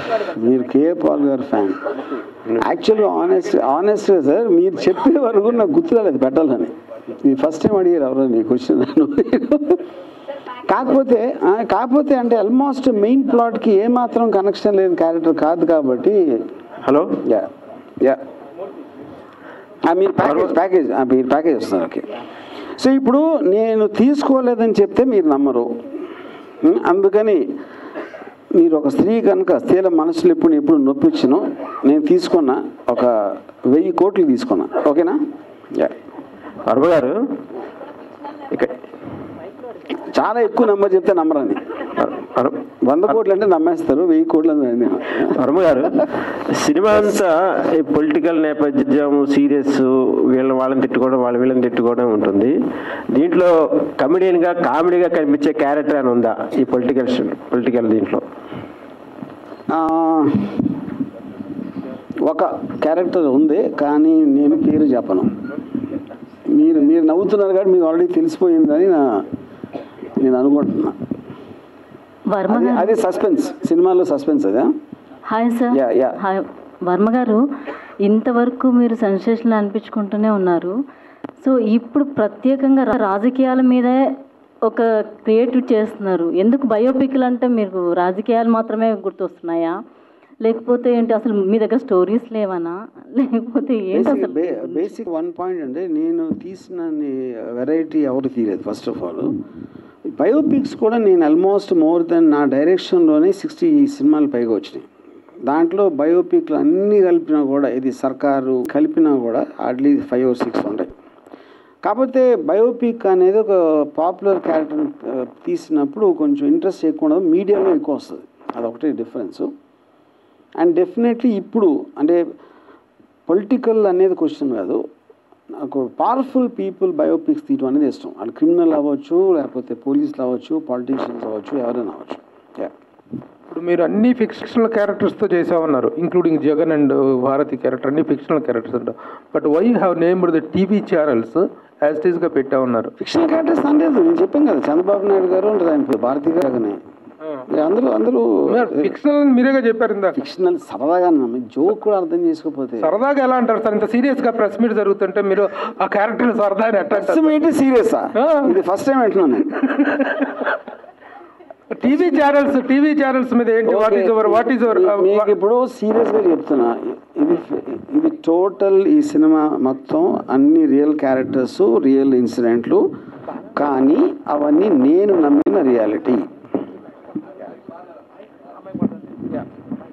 మీరు కేఏ పాల్ గారు ఫ్యాన్ యాక్చువల్గా ఆనెస్ట్ ఆనెస్ట్గా సార్ మీరు చెప్పే వరకు నాకు గుర్తురాలేదు పెట్టాలని ఇది ఫస్ట్ టైం అడిగారు ఎవరో నీ క్వశ్చన్ కాకపోతే ఆ, కాకపోతే అంటే ఆల్మోస్ట్ మెయిన్ ప్లాట్కి ఏమాత్రం కనెక్షన్ లేని క్యారెక్టర్ కాదు కాబట్టి హలో యా యా ఆ, మీరు ప్యాకేజ్ ప్యాకేజ్ ఆ, మీరు ప్యాకేజ్ వస్తున్నారు ఓకే సో ఇప్పుడు నేను తీసుకోలేదని చెప్తే మీరు నమ్మరు ఉం, అందుకని మీరు ఒక స్త్రీ కనుక స్త్రీల మనసులు ఎప్పుడు ఎప్పుడు నొప్పించను నేను తీసుకున్న ఒక వెయ్యి కోట్లు తీసుకున్నా ఓకేనా యా వర్మ గారు ఇక్కడ చాలా ఎక్కువ నెంబర్ చెప్తే నమ్మరని వర్- వర్- వంద కోట్లు అంటే నమ్మేస్తారు వెయ్యి కోట్లు అంటే నేను వర్మ గారు సినిమా అంతా ఈ పొలిటికల్ నేపథ్యం సీరియస్ వీళ్ళని వాళ్ళని తిట్టుకోవడం వాళ్ళ వీళ్ళని తిట్టుకోవడం ఉంటుంది దీంట్లో కమెడియన్గా కామెడీగా కనిపించే క్యారెక్టర్ అని ఉందా ఈ పొలిటికల్ పొలిటికల్ దీంట్లో ఆ, ఒక క్యారెక్టర్ ఉంది కానీ నేను పేరు చెప్పను మీరు మీరు నవ్వుతున్నారు కాబట్టి మీకు ఆల్రెడీ తెలిసిపోయిందని నా నేను అనుకుంటున్నా వర్మ అది- గారు అది సస్పెన్స్ సినిమాలో సస్పెన్స్ అదే hi sir Yeah, yeah. Hi Varma గారు ఇంతవరకు మీరు సెన్సేషన్ అనిపించుకుంటూనే ఉన్నారు సో ఇప్పుడు ప్రత్యేకంగా రా- రాజకీయాల మీదే ఒక క్రియేటివ్ చేస్తున్నారు ఎందుకు బయోపిక్లు అంటే మీకు రాజకీయాలు మాత్రమే గుర్తొస్తున్నాయా లేకపోతే ఏంటి అసలు మీ దగ్గర స్టోరీస్ లేవనా లేకపోతే ఏంటి అసలు బేసిక్ వన్ పాయింట్ అంటే నేను తీసిన వెరైటీ ఎవరు తీయలేదు ఫస్ట్ ఆఫ్ ఆల్ బయోపిక్స్ కూడా నేను ఆల్మోస్ట్ మోర్ దెన్ నా డైరెక్షన్లోనే సిక్స్టీ సినిమాలు పైగా వచ్చినాయి దాంట్లో బయోపిక్లు అన్నీ కలిపినా కూడా ఇది సర్కారు కలిపినా కూడా అట్లీస్ట్ ఫైవ్ ఆర్ సిక్స్ ఉంటాయి కాకపోతే బయోపిక్ అనేది ఒక పాపులర్ క్యారెక్టర్ తీసినప్పుడు కొంచెం ఇంట్రెస్ట్ ఎక్కువ ఉండదు మీడియాలో ఎక్కువ వస్తుంది అదొకటి డిఫరెన్స్ అండ్ డెఫినెట్లీ ఇప్పుడు అంటే పొలిటికల్ అనేది క్వశ్చన్ కాదు నాకు పవర్ఫుల్ పీపుల్ బయోపిక్స్ తీయడం అనేది ఇష్టం వాళ్ళు క్రిమినల్ అవ్వచ్చు లేకపోతే పోలీసులు అవ్వచ్చు పాలిటీషియన్స్ అవ్వచ్చు ఎవరైనా అవ్వచ్చు Yeah. ఇప్పుడు మీరు అన్ని ఫిక్షనల్ క్యారెక్టర్స్తో చేసామన్నారు including Jagan and Bharathi character అన్ని ఫిక్షనల్ క్యారెక్టర్స్ అంటారు but why have named the TV channels as it ఈస్గా పెట్టామన్నారు ఫిక్షనల్ క్యారెక్టర్స్ అనలేదు నేను చెప్పాను కదా చంద్రబాబు నాయుడు గారు ఉంటుంది ఆయన పేరు, భారతి గారు అలాగనే. అందరూ అందరూ ఫిక్షనల్ మీరేగా చెప్పారు ఇందాక ఫిక్షనల్ సరదాగా జోక్ కూడా అర్థం చేసుకోకపోతే సరదాగా ఎలా అంటారు సార్ ఇంత సీరియస్ గా ప్రెస్ మీట్ జరుగుతుంటే మీరు ఆ క్యారెక్టర్ సరదా అని ఎట్లా అంటారు ఏంటి సీరియసా ఆ. ఇది ఫస్ట్ టైం వింటున్నాను నేను టీవీ ఛానల్స్ టీవీ ఛానల్స్ మీద ఏంటి what is over what is over మీ- మీకు ఇప్పుడు సీరియస్ గా చెప్తున్నా ఇది ఇది టోటల్ ఈ సినిమా మొత్తం అన్ని రియల్ క్యారెక్టర్స్ రియల్ ఇన్సిడెంట్లు కానీ అవన్నీ నేను నమ్మిన రియాలిటీ